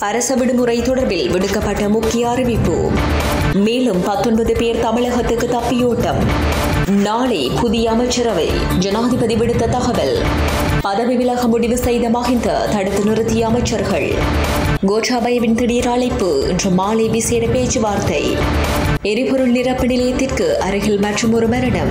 அரச விடுமுறை தொடர்பில் விடுக்கப்பட்ட முக்கிய அறிவிப்பு மேலும் பத்தொன்பது பேர் தமிழகத்துக்கு தப்பியோட்டம் நாளை புதிய அமைச்சரவை ஜனாதிபதி விடுத்த தகவல் பதவி விலக முடிவு செய்த மஹிந்த தடுத்து நிறுத்திய அமைச்சர்கள் கோட்டாபயவின் திடீர் அழைப்பு இன்று மாலை விசேட பேச்சுவார்த்தை எரிபொருள் நிரப்பு நிலையத்திற்கு அருகில் மற்றும் ஒரு மரணம்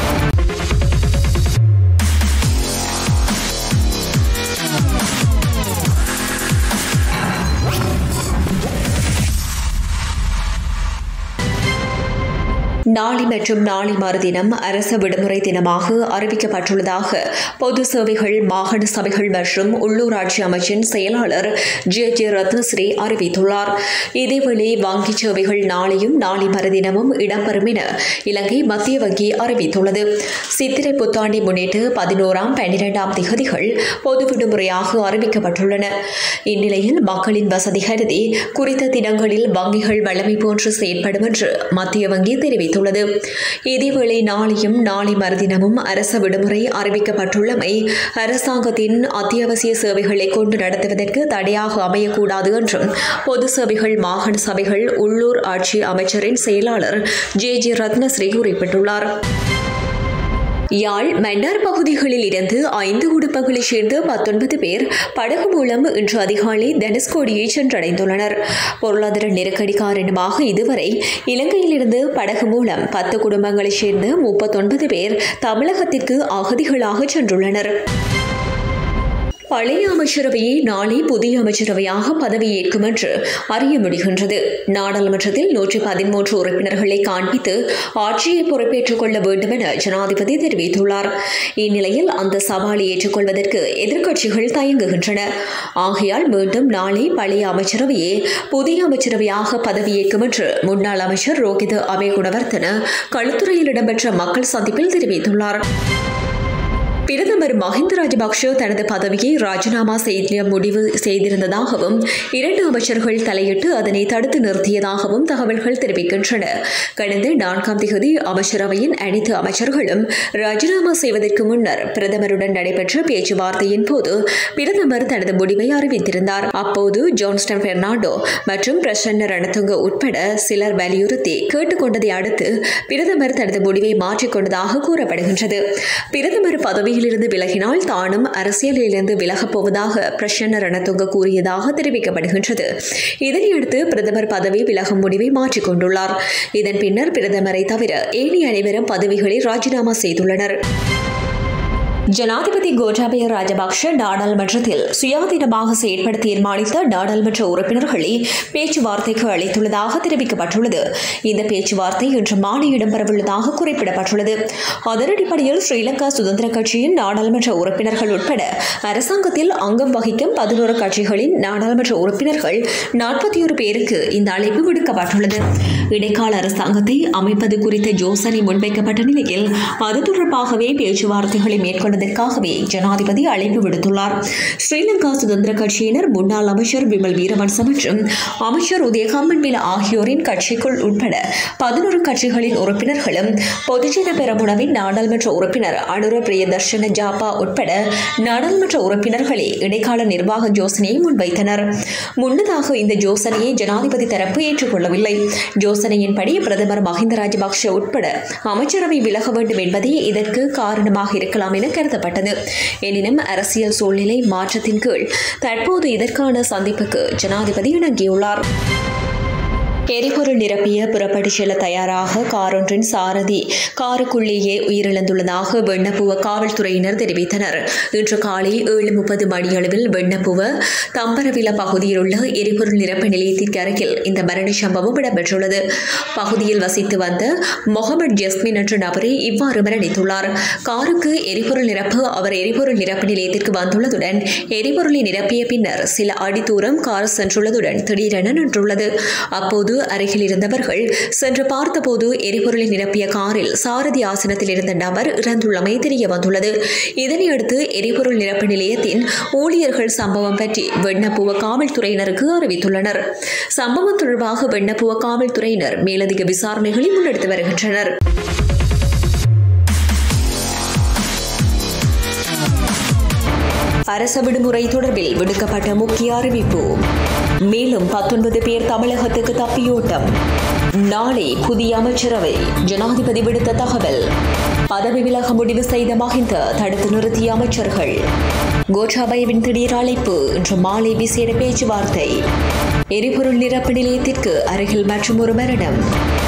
நாளை மற்றும் நாளை மறுதினம் அரச விடுமுறை தினமாக அறிவிக்கப்பட்டுள்ளதாக பொது சேவைகள் மாகாண சபைகள் மற்றும் உள்ளூராட்சி அமைச்சின் செயலாளர் ஜே ஜே ரத்னஸ்ரீ அறிவித்துள்ளார் இதேவேளை வங்கிச் சேவைகள் நாளையும் நாளை மறுதினமும் இடம்பெறும் என இலங்கை மத்திய வங்கி அறிவித்துள்ளது சித்திரை புத்தாண்டை முன்னிட்டு பதினோராம் பன்னிரெண்டாம் திகதிகள் பொது விடுமுறையாக அறிவிக்கப்பட்டுள்ளன இந்நிலையில் மக்களின் வசதி கருதி குறித்த தினங்களில் வங்கிகள் வழமை போன்று செயற்படும் என்று மத்திய வங்கி தெரிவித்துள்ளது இதேவேளை நாளையும் நாளை மறுதினமும் அரச விடுமுறை அறிவிக்கப்பட்டுள்ளமை அரசாங்கத்தின் அத்தியாவசிய சேவைகளை கொண்டு நடத்துவதற்கு தடையாக அமையக்கூடாது என்றும் பொது சேவைகள் மாகாண சபைகள் உள்ளூர் ஆட்சி அமைச்சரின் செயலாளர் ஜே ஜே ரத்னஸ்ரீ குறிப்பிட்டுள்ளார் யாழ் மன்னார் பகுதிகளில் இருந்து ஐந்து குடும்பங்களைச் சேர்ந்த பத்தொன்பது பேர் படகு மூலம் இன்று அதிகாலை தனுஷ்கோடியை சென்றடைந்துள்ளனர் பொருளாதார நெருக்கடி காரணமாக இதுவரை இலங்கையிலிருந்து படகு மூலம் பத்து குடும்பங்களைச் சேர்ந்த முப்பத்தொன்பது பேர் தமிழகத்திற்கு அகதிகளாக சென்றுள்ளனர் பழைய அமைச்சரவையை நாளை புதிய அமைச்சரவையாக பதவியேற்கும் என்று அறிய முடிகின்றது நாடாளுமன்றத்தில் நூற்றி பதிமூன்று உறுப்பினர்களை காண்பித்து ஆட்சியை பொறுப்பேற்றுக் கொள்ள வேண்டும் என ஜனாதிபதி தெரிவித்துள்ளார் இந்நிலையில் அந்த சவாலை ஏற்றுக்கொள்வதற்கு எதிர்க்கட்சிகள் தயங்குகின்றன ஆகையால் மீண்டும் நாளை பழைய அமைச்சரவையே புதிய அமைச்சரவையாக பதவியேற்கும் என்று முன்னாள் அமைச்சர் ரோஹித் அபேகுணவர்த்தன களுத்துறையில் இடம்பெற்ற மக்கள் சந்திப்பில் தெரிவித்துள்ளார் பிரதமர் மஹிந்த ராஜபக்ஷ தனது பதவியை ராஜினாமா செய்ய முடிவு செய்திருந்ததாகவும் இரண்டு அமைச்சர்கள் தலையிட்டு அதனை தடுத்து நிறுத்தியதாகவும் தகவல்கள் தெரிவிக்கின்றன கடந்த நான்காம் தேதி அமைச்சரவையின் அனைத்து அமைச்சர்களும் ராஜினாமா செய்வதற்கு முன்னர் பிரதமருடன் நடைபெற்ற பேச்சுவார்த்தையின் போது பிரதமர் தனது முடிவை அறிவித்திருந்தார் அப்போது ஜான்ஸ்டன் பெர்னாண்டோ மற்றும் பிரசன்ன ரணதுங்க உட்பட சிலர் வலியுறுத்தி கேட்டுக்கொண்டதை அடுத்து பிரதமர் தனது முடிவை மாற்றிக்கொண்டதாக கூறப்படுகின்றது பிரதமர் பதவி பதவியிலிருந்து விலகினால் தானும் அரசியலிலிருந்து விலகப் போவதாக பிரசன்ன ரணதுங்க கூறியதாக தெரிவிக்கப்படுகின்றது இதனையடுத்து பிரதமர் பதவி விலகும் முடிவை மாற்றிக்கொண்டுள்ளார் இதன் பின்னர் பிரதமரை தவிர ஏனைய அனைவரும் பதவிகளை ராஜினாமா செய்துள்ளனர் ஜனாதிபதி கோட்டாபய ராஜபக்ஷ நாடாளுமன்றத்தில் சுயாதீனமாக செயற்பட தீர்மானித்த நாடாளுமன்ற உறுப்பினர்களை பேச்சுவார்த்தைக்கு அழைத்துள்ளதாக தெரிவிக்கப்பட்டுள்ளது இந்த பேச்சுவார்த்தை இன்று மாலை இடம்பெறவுள்ளதாக குறிப்பிடப்பட்டுள்ளது அதன் அடிப்படையில் ஸ்ரீலங்கா சுதந்திர கட்சியின் நாடாளுமன்ற உறுப்பினர்கள் உட்பட அரசாங்கத்தில் அங்கம் வகிக்கும் பதினோரு கட்சிகளின் நாடாளுமன்ற உறுப்பினர்கள் நாற்பத்தி ஒரு பேருக்கு இந்த அழைப்பு விடுக்கப்பட்டுள்ளது இடைக்கால அரசாங்கத்தை அமைப்பது குறித்த யோசனை முன்வைக்கப்பட்ட நிலையில் அது தொடர்பாகவே பேச்சுவார்த்தைகளை மேற்கொள்ள கொள்வதற்காகவே ஜனாதிபதி அழைப்பு விடுத்துள்ளார் ஸ்ரீலங்கா சுதந்திர கட்சியினர் முன்னாள் அமைச்சர் விமல் வீரவன்ச மற்றும் அமைச்சர் உதயகாமன்பில ஆகியோரின் கட்சிக்குள் உட்பட பதினோரு கட்சிகளின் உறுப்பினர்களும் பொதுஜன பெரமுனவின் நாடாளுமன்ற உறுப்பினர் அனுர பிரியதர்ஷன ஜாப்பா உட்பட நாடாளுமன்ற உறுப்பினர்களே இடைக்கால நிர்வாக யோசனையை முன்வைத்தனர் முன்னதாக இந்த யோசனையை ஜனாதிபதி தரப்பு ஏற்றுக்கொள்ளவில்லை யோசனையின்படி பிரதமர் மஹிந்த ராஜபக்ஷ உட்பட அமைச்சரவை விலக வேண்டும் என்பதே இதற்கு காரணமாக இருக்கலாம் என கருதப்பட்டது எனினும் அரசியல் சூழ்நிலை மாற்றத்தின் கீழ் தற்போது இதற்கான சந்திப்புக்கு ஜனாதிபதி இணங்கியுள்ளார் எரிபொருள் நிரப்பிய புறப்பட்டு செல்ல தயாராக காரொன்றின் சாரதி காருக்குள்ளேயே உயிரிழந்துள்ளதாக வெண்ணப்புவ காவல்துறையினர் தெரிவித்தனர் இன்று காலை ஏழு முப்பது மணியளவில் வெண்ணப்புவ தம்பரவில பகுதியில் உள்ள எரிபொருள் நிரப்பு நிலையத்திற்கு அருகில் இந்த மரண சம்பவம் இடம்பெற்றுள்ளது பகுதியில் வசித்து வந்த முகமது ஜஸ்மின் என்ற நபரே இவ்வாறு மரணித்துள்ளார் காருக்கு எரிபொருள் நிரப்பு அவர் எரிபொருள் நிரப்பு நிலையத்திற்கு வந்துள்ளதுடன் எரிபொருளை நிரப்பிய பின்னர் சில அடி தூரம் கார் சென்றுள்ளதுடன் திடீரென நின்றுள்ளது அப்போது அருகில் இருந்தவர்கள் சென்று பார்த்தபோது எரிபொருளை நிரப்பிய காரில் சாரதி ஆசனத்தில் இருந்த நபர் இறந்துள்ளமை தெரிய வந்துள்ளது இதனையடுத்து எரிபொருள் நிரப்பு நிலையத்தின் ஊழியர்கள் சம்பவம் பற்றி வெண்ணப்புவ காவல்துறையினருக்கு அறிவித்துள்ளனர் சம்பவம் தொடர்பாக வெண்ணப்புவ காவல்துறையினர் மேலதிக விசாரணைகளை முன்னெடுத்து வருகின்றனர் அரச விடுமுறை தொடர்பில் விடுக்கப்பட்ட முக்கிய அறிவிப்பு மேலும் பத்தொன்பது பேர் தமிழகத்துக்கு தப்பியோட்டம் நாளை புதிய அமைச்சரவை ஜனாதிபதி விடுத்த தகவல் பதவி விலக முடிவு செய்த மஹிந்த தடுத்து நிறுத்திய அமைச்சர்கள் கோட்டாபயவின் திடீர் அழைப்பு இன்று மாலை விசேட பேச்சுவார்த்தை எரிபொருள் நிரப்பு நிலையத்திற்கு அருகில் மற்றும் ஒரு மரணம்